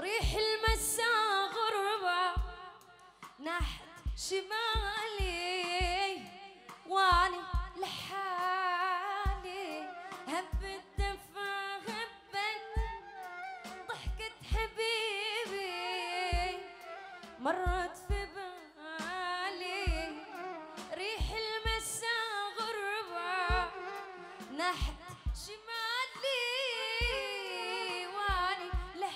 ريح المسا غربة نحت شمالي واني لحالي هبت دفا هبت ضحكة حبيبي مرت في بالي ريح المسا غربة نحت شمالي واني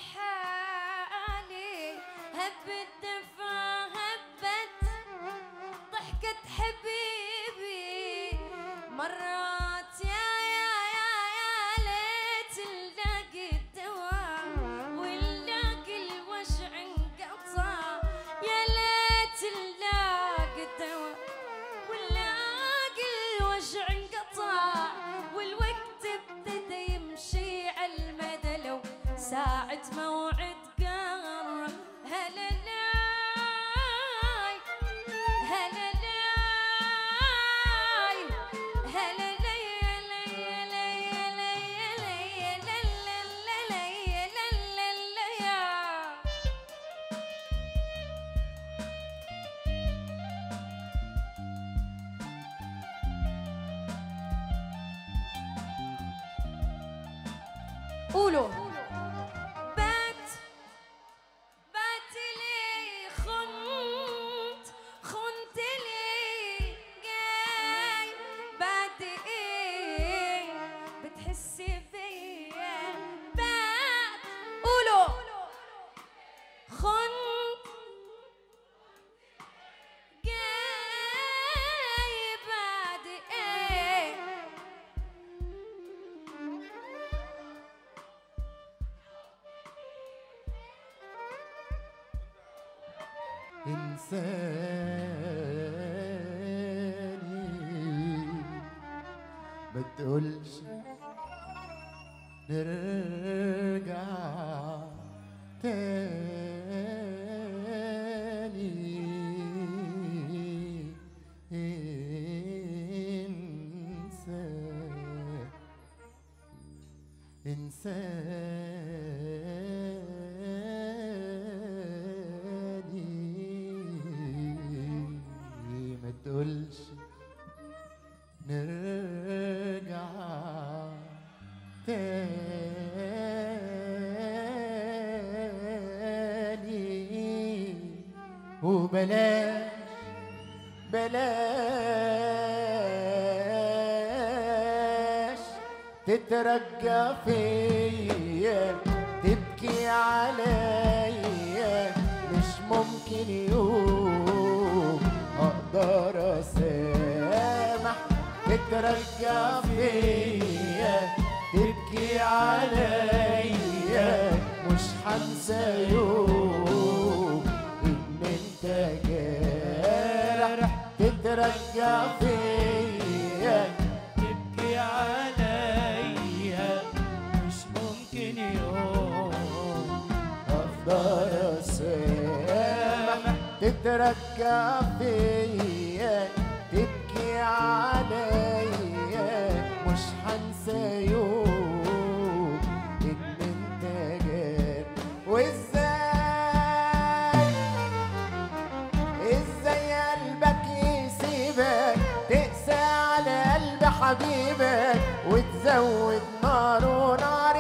لحالي هبت دفا هبت ضحكة حبيبي مرات يا يا يا يا ليت نلاقي الدواء ونلاقي الوجع انقطع يا ليت نلاقي الدواء ونلاقي الوجع انقطع والوقت ابتدى يمشي على المدى لو ساعة موعد قرب هلا لاي هلا لاي هلا لي لي لي لي لي لي لي لي قولوا بات بات لي خنت خنت لي جاي بعد ايه بتحسي بيا بات قولوا خنت جاي بعد ايه إنساني بتقولش نرجع تاني انسان انساني ما تقولش نرجع تاني وبلاش بلاش تترجى فيا تبكي عليا مش ممكن يوم اقدر اسامح تترجى فيا تبكي عليا مش هنسى يوم ان انت جارح تترجى فيا تبكي عليا مش ممكن يوم افضل اسامح تترجى فيا تبكي عليا مش هنسى يوم ان انت جار وازاي ازاي قلبك يسيبك تقسى على قلب حبيبك وتزود نار ونار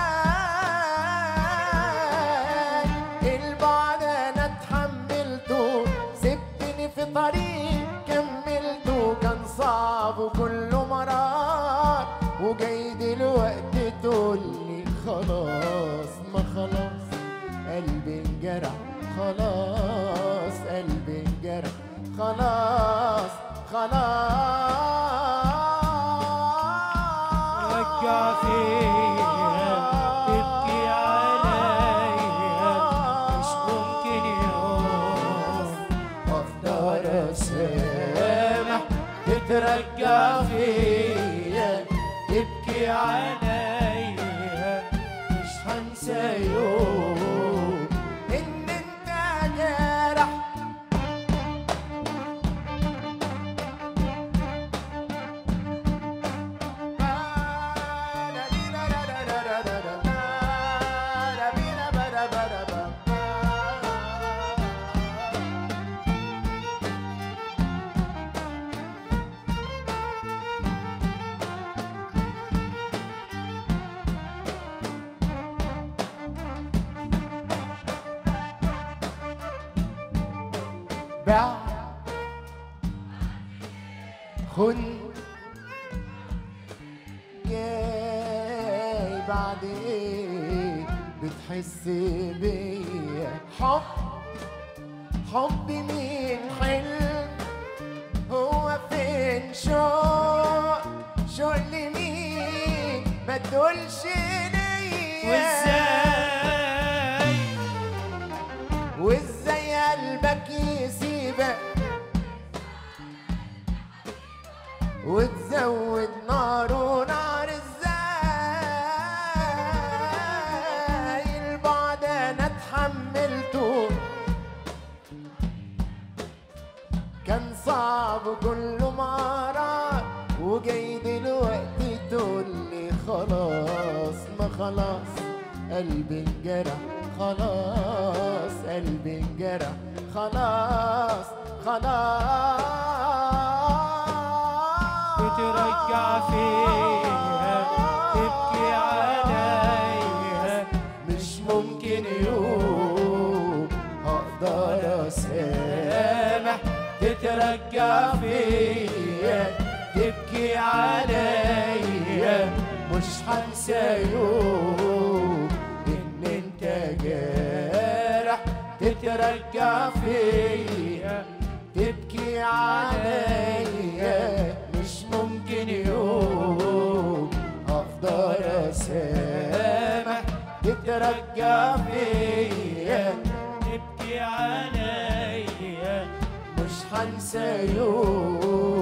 ازاي البعد انا اتحملته سبتني في طريق كملته كان صعب وكله مرار وجاي دلوقتي تقولي خلاص ما خلاص قلبي انجرح خلاص قلبي انجرح خلاص خلاص رجع فيا تبكي عليا مش ممكن يوم افضل اسامح تترجى فيا تبكي عليا مش هنسى يوم ان انت جارح بعد خن جاي بعد ايه بتحس بيا حب حب مين حلم هو فين شوق شوق لمين ما تقولش ليا وازاي وازاي قلبك يسيبك وتزود نار ونار ازاي البعد انا اتحملته كان صعب كل مرة وجاي دلوقتي تقول لي خلاص ما خلاص قلبي انجرح خلاص قلبي انجرح خلاص خلاص بترجع فيها تبكي عليا مش ممكن يوم هقدر اسامح تترجع فيا تبكي عليا مش هنسى يوم ان انت جارح تترجع فيا تبكي عليا مش ممكن يوم افضل اسامح تترجع فيا تبكي عليا مش هنسى يوم